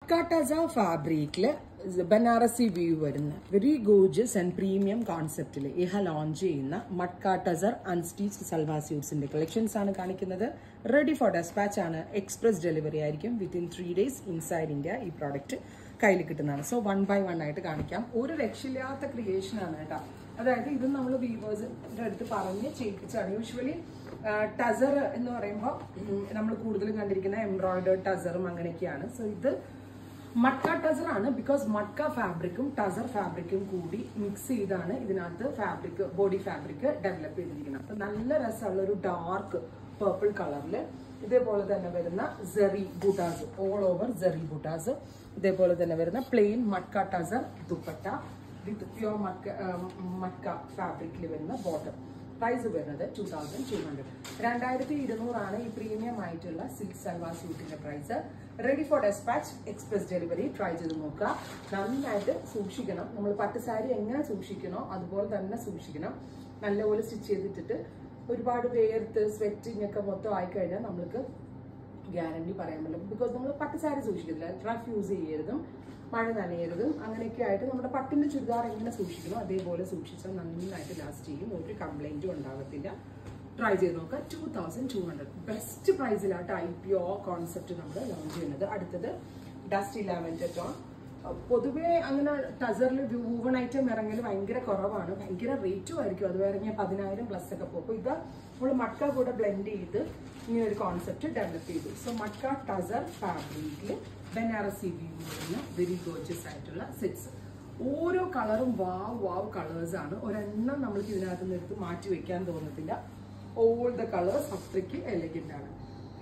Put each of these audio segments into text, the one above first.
മട്കാട്ടസ ഫാബ്രിക്കില് ബനാറസി വ്യൂ വരുന്ന very gorgeous and premium കോൺസെപ്റ്റിൽ ഇഹ ലോഞ്ച് ചെയ്യുന്ന മട്കാട്ടസർ അൺസ്റ്റീച്ച് സൽവാ സ്യൂട്ട്സിന്റെ കളക്ഷൻസ് ആണ് കാണിക്കുന്നത് റെഡി ഫോർ ഡെസ്പാച്ച് ആണ് എക്സ്പ്രസ് ഡെലിവറി ആയിരിക്കും within three days inside India ഈ പ്രോഡക്റ്റ് കയ്യിൽ കിട്ടുന്നതാണ് സോ വൺ ബൈ വൺ ആയിട്ട് കാണിക്കാം ഒരു രക്ഷയില്ലാത്ത ക്രിയേഷൻ ആണ് കേട്ടോ അതായത് ഇത് നമ്മൾ വീവേഴ്സിന്റെ അടുത്ത് പറഞ്ഞ് ചെയ്യിപ്പിച്ചാണ് യൂഷ്വലി ടസർ എന്ന് പറയുമ്പോൾ നമ്മൾ കൂടുതലും കണ്ടിരിക്കുന്ന എംബ്രോയിഡേർഡ് ടസറും അങ്ങനെയൊക്കെയാണ് സോ ഇത് മട്ക ടസർ ആണ് ബിക്കോസ് മട്ക ഫാബ്രിക്കും ടസർ ഫാബ്രിക്കും കൂടി മിക്സ് ചെയ്താണ് ഇതിനകത്ത് ഫാബ്രിക് ബോഡി ഫാബ്രിക് ഡെവലപ്പ് ചെയ്തിരിക്കുന്നത് അപ്പൊ നല്ല രസമുള്ള ഒരു ഡാർക്ക് പേർപ്പിൾ കളറിൽ ഇതേപോലെ തന്നെ വരുന്ന സെറി ബൂട്ടാസ് ഓൾ ഓവർ സെറി ബൂട്ടാസ് ഇതേപോലെ തന്നെ വരുന്ന plain matka tussar dupatta with pure matka matka ഫാബ്രിക്കിൽ വരുന്ന ബോട്ടം പ്രൈസ് വരുന്നത് ടു തൗസൻഡ് ടു ഹൺഡ്രഡ് രണ്ടായിരത്തി ഇരുന്നൂറാണ് ഈ പ്രീമിയം ആയിട്ടുള്ള സിൽക്ക് സൽവാർ സ്യൂട്ടിന്റെ price ready for despatch express delivery try ചെയ്ത് നോക്കുക നന്നായിട്ട് സൂക്ഷിക്കണം നമ്മൾ പട്ട് സാരി എങ്ങനെ സൂക്ഷിക്കണോ അതുപോലെ തന്നെ സൂക്ഷിക്കണം നല്ലപോലെ സ്റ്റിച്ച് ചെയ്തിട്ടിട്ട് ഒരുപാട് വേർത്ത് സ്വെറ്റിംഗ് ഒക്കെ മൊത്തം ആയിക്കഴിഞ്ഞാൽ നമ്മൾക്ക് ഗ്യാരണ്ടി പറയാൻ പറ്റില്ല ബിക്കോസ് നമ്മൾ പട്ട് സാരി സൂക്ഷിക്കത്തില്ല റഫ് യൂസ് ചെയ്യരുതും മഴ നനയരുതും അങ്ങനെയൊക്കെ ആയിട്ട് നമ്മുടെ പട്ടിന്റെ ചുരിദാർ എങ്ങനെ സൂക്ഷിക്കണോ അതേപോലെ സൂക്ഷിച്ചാൽ നന്നായിട്ട് ലാസ്റ്റ് ചെയ്യും ഒരു കംപ്ലൈന്റും ഉണ്ടാകത്തില്ല ട്രൈ ചെയ്ത് നോക്കുക two thousand two hundred best പ്രൈസിലായിട്ട് ഐ പി ഒ കോൺസെപ്റ്റ് നമ്മൾ ലോഞ്ച് ചെയ്യുന്നത് അടുത്തത് ഡസ്റ്റ് ലാവൻഡർ ടോൺ പൊതുവേ അങ്ങനെ ടസറിൽ വൂവൺ ഐറ്റം ഇറങ്ങൽ ഭയങ്കര കുറവാണ് ഭയങ്കര റേറ്റും ആയിരിക്കും അത് ഇറങ്ങിയ പതിനായിരം പ്ലസ് ഒക്കെ പോകും ഇത് നമ്മൾ മട്ക കൂടെ ബ്ലെൻഡ് ചെയ്ത് ഇങ്ങനെ ഒരു കോൺസെപ്റ്റ് ഡെവലപ്പ് ചെയ്തു സോ മട്ക ടസർ ഫാബ്രിക്കിൽ ബനാറസി വ്യൂ വരുന്ന വെരി ഗോർജസ് ആയിട്ടുള്ള സെറ്റ്സ് ഓരോ കളറും വാവ് വാവ് കളേഴ്സ് ആണ് ഒരെണ്ണം നമ്മൾക്ക് ഇതിനകത്ത് നിന്ന് എടുത്ത് മാറ്റി വെക്കാൻ തോന്നത്തില്ല ഓൾ ദ കളേഴ്സ് അത്രയ്ക്ക് എലഗന്റ് ആണ്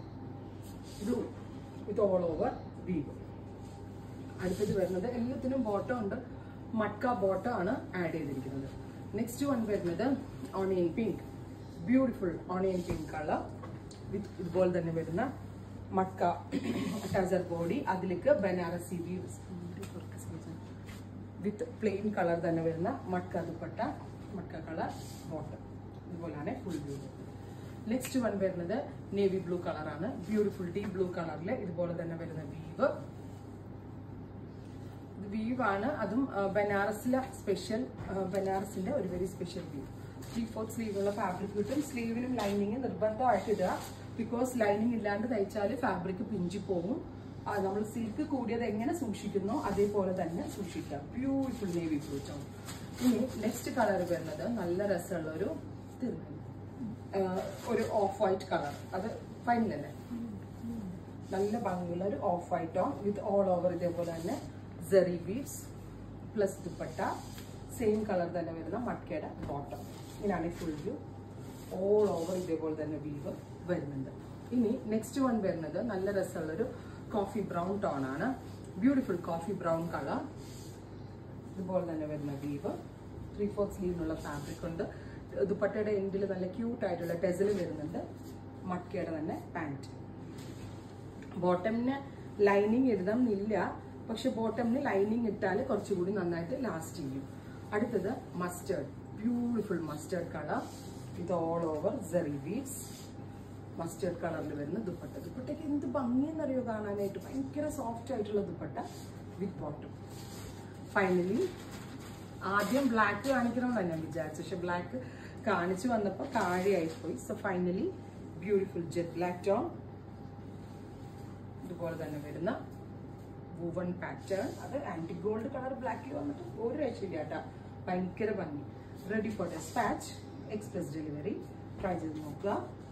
ഇത് ഇത് ഓൾ ഓവർ വീവ് അടുത്തത് വരുന്നത് എല്ലാത്തിനും ബോട്ടം ഉണ്ട് മട്ക ബോട്ടം ആണ് ആഡ് ചെയ്തിരിക്കുന്നത് നെക്സ്റ്റ് വൺ വരുന്നത് onion pink beautiful onion pink colour with ഇതുപോലെ തന്നെ വരുന്ന മട്ക ടസർ ബോഡി അതിലേക്ക് Banarasi weaves with plain colour തന്നെ വരുന്ന മട്ക ദുപ്പട്ട മട്ക കളർ ബോട്ടം ഇതുപോലാണ് ഫുൾ വ്യൂ നെക്സ്റ്റ് വൺ വരുന്നത് നേവി ബ്ലൂ കളറാണ് ബ്യൂട്ടിഫുൾ ഡീപ് ബ്ലൂ കളറിൽ ഇതുപോലെ തന്നെ വരുന്ന വീവ് വീവ് ആണ് അതും ബനാറസിലെ സ്പെഷ്യൽ ബനാറസിന്റെ ഒരു very special weave three fourth സ്ലീവുള്ള ഫാബ്രിക് കിട്ടും സ്ലീവിനും ലൈനിങ് നിർബന്ധമായിട്ട് ഇടുക ബിക്കോസ് ലൈനിങ് ഇല്ലാണ്ട് തയ്ച്ചാൽ ഫാബ്രിക് പിഞ്ചി പോകും നമ്മൾ സിൽക്ക് കൂടിയത് എങ്ങനെ സൂക്ഷിക്കുന്നോ അതേപോലെ തന്നെ സൂക്ഷിക്കാം ബ്യൂട്ടിഫുൾ നേവി ബ്ലൂ ടോൺ ഇനി നെക്സ്റ്റ് കളർ വരുന്നത് നല്ല രസമുള്ള ഒരു ഒരു ഓഫ് വൈറ്റ് കളർ അത് ഫൈനലല്ലേ നല്ല ഭംഗിയുള്ള ഒരു off white tone with all over ഇതേപോലെ തന്നെ സെറി beads plus dupatta same colour തന്നെ വരുന്ന മട്കയുടെ ബോട്ടം ഇതാണ് ഫുൾ വ്യൂ ഓൾ ഓവർ ഇതേപോലെ തന്നെ വീവ് വരുന്നുണ്ട് ഇനി നെക്സ്റ്റ് വൺ വരുന്നത് നല്ല രസമുള്ളൊരു കോഫി ബ്രൗൺ ടോൺ ആണ് ബ്യൂട്ടിഫുൾ കോഫി ബ്രൗൺ കളർ ഇതുപോലെ തന്നെ വരുന്ന വീവ് ത്രീ ഫോർത്ത് സ്ലീവിനുള്ള ഫാബ്രിക് ഉണ്ട് ദുപ്പട്ടയുടെ എൻഡിൽ നല്ല ക്യൂട്ട് ആയിട്ടുള്ള ടെസിൽ വരുന്നുണ്ട് മട്കയുടെ തന്നെ പാൻറ്റ് ബോട്ടമിന് ലൈനിങ് ഇടണം എന്നില്ല പക്ഷെ ബോട്ടമിന് ലൈനിങ് ഇട്ടാൽ കുറച്ചുകൂടി നന്നായിട്ട് ലാസ്റ്റ് ചെയ്യും അടുത്തത് മസ്റ്റേർഡ് ബ്യൂട്ടിഫുൾ മസ്റ്റേർഡ് കളർ ഇത് ഓൾ ഓവർ സെറി ബീഡ്സ് മസ്റ്റേർഡ് കളറിൽ വരുന്ന ദുപ്പട്ട ദുപ്പട്ടയ്ക്ക് എന്ത് ഭംഗിയെന്നറിയോ കാണാനായിട്ട് ഭയങ്കര സോഫ്റ്റ് ആയിട്ടുള്ള ദുപ്പട്ട വിത്ത് ബോട്ടം ഫൈനലി ആദ്യം ബ്ലാക്ക് കാണിക്കണമെന്ന് ഞാൻ വിചാരിച്ചു പക്ഷെ ബ്ലാക്ക് കാണിച്ചു വന്നപ്പോൾ താഴെയായിപ്പോയി so finally beautiful jet black tone ഇതുപോലെ തന്നെ വരുന്ന വുവൺ പാറ്റേൺ അത് ആന്റി ഗോൾഡ് കളർ ബ്ലാക്കിൽ വന്നിട്ട് ഒരു രക്ഷയില്ല കേട്ടോ ഭയങ്കര ഭംഗി ready for despatch express delivery try ചെയ്ത് നോക്കുക